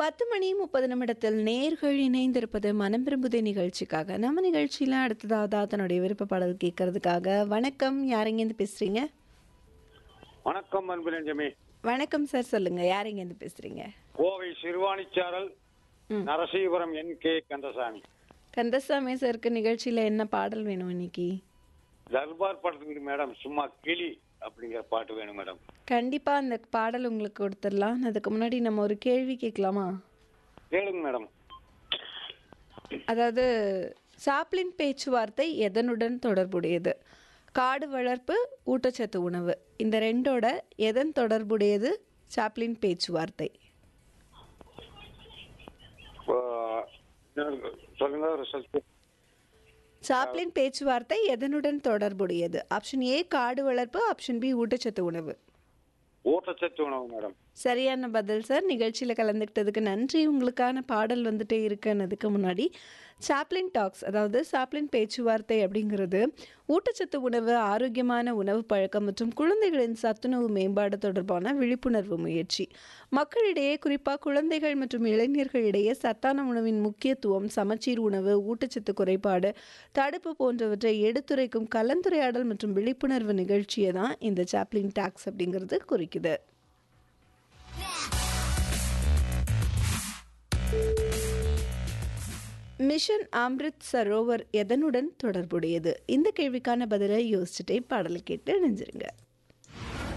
பத்து மணி முப்பது நிமிடத்தில் நேர்கள் இணைந்திருப்பது மனம் விரும்புதே நிகழ்ச்சிக்காக நம்ம நிகழ்ச்சியில் அடுத்ததாக தன்னுடைய விருப்ப பாடல் கேட்கறதுக்காக வணக்கம் யாரெங்கேருந்து பேசுறீங்க வணக்கம் அன்பு நெஞ்சமே வணக்கம் சார் சொல்லுங்க யாரெங்கேருந்து பேசுறீங்க கோவை சிறுவாணிச்சாரல் ம். நரசீபுரம் என் கே கந்தசாமி கந்தசாமி சாருக்கு நிகழ்ச்சியில் என்ன பாடல் வேணும் இன்னைக்கு தர்பார் படத்துக்கு மேடம் சும்மா கிளி அப்படிங்கிற பாட்டு வேணும் மேடம் கண்டிப்பாக அந்த பாடல் உங்களுக்கு கொடுத்துடலாம் அதுக்கு முன்னாடி நம்ம ஒரு கேள்வி கேட்கலாமா கேளுங்க மேடம் அதாவது சாப்ளின் பேச்சுவார்த்தை எதனுடன் தொடர்புடையது காடு வளர்ப்பு ஊட்டச்சத்து உணவு இந்த ரெண்டோட எதன் தொடர்புடையது சாப்ளின் பேச்சுவார்த்தை இப்போ, சொல்லுங்க ரிசல்ட் சாப்ளின் பேச்சுவார்த்தை எதனுடன் தொடர்புடையது ஆப்ஷன் ஏ காடு வளர்ப்பு ஆப்ஷன் பி ஊட்டச்சத்து உணவு ஊட்டச்சத்து உணவு மேடம் சரியான பதில் சார் நிகழ்ச்சியில் கலந்துக்கிட்டதுக்கு நன்றி உங்களுக்கான பாடல் வந்துட்டே இருக்குன்னதுக்கு முன்னாடி சாப்ளின் டாக்ஸ் அதாவது சாப்ளின் பேச்சுவார்த்தை அப்படிங்கிறது ஊட்டச்சத்து உணவு ஆரோக்கியமான உணவு பழக்கம் மற்றும் குழந்தைகளின் சத்துணவு மேம்பாடு தொடர்பான விழிப்புணர்வு முயற்சி மக்களிடையே குறிப்பாக குழந்தைகள் மற்றும் இளைஞர்களிடையே சத்தான உணவின் முக்கியத்துவம் சமச்சீர் உணவு ஊட்டச்சத்து குறைபாடு தடுப்பு போன்றவற்றை எடுத்துரைக்கும் கலந்துரையாடல் மற்றும் விழிப்புணர்வு நிகழ்ச்சியை தான் இந்த சாப்ளின் டாக்ஸ் அப்படிங்கிறது குறிக்குது மிஷன் அம்ரித் சரோவர் எதனுடன் தொடர்புடையது இந்த கேள்விக்கான பதிலை யோசிச்சுட்டே பாடலை கேட்டு இணைஞ்சிருங்க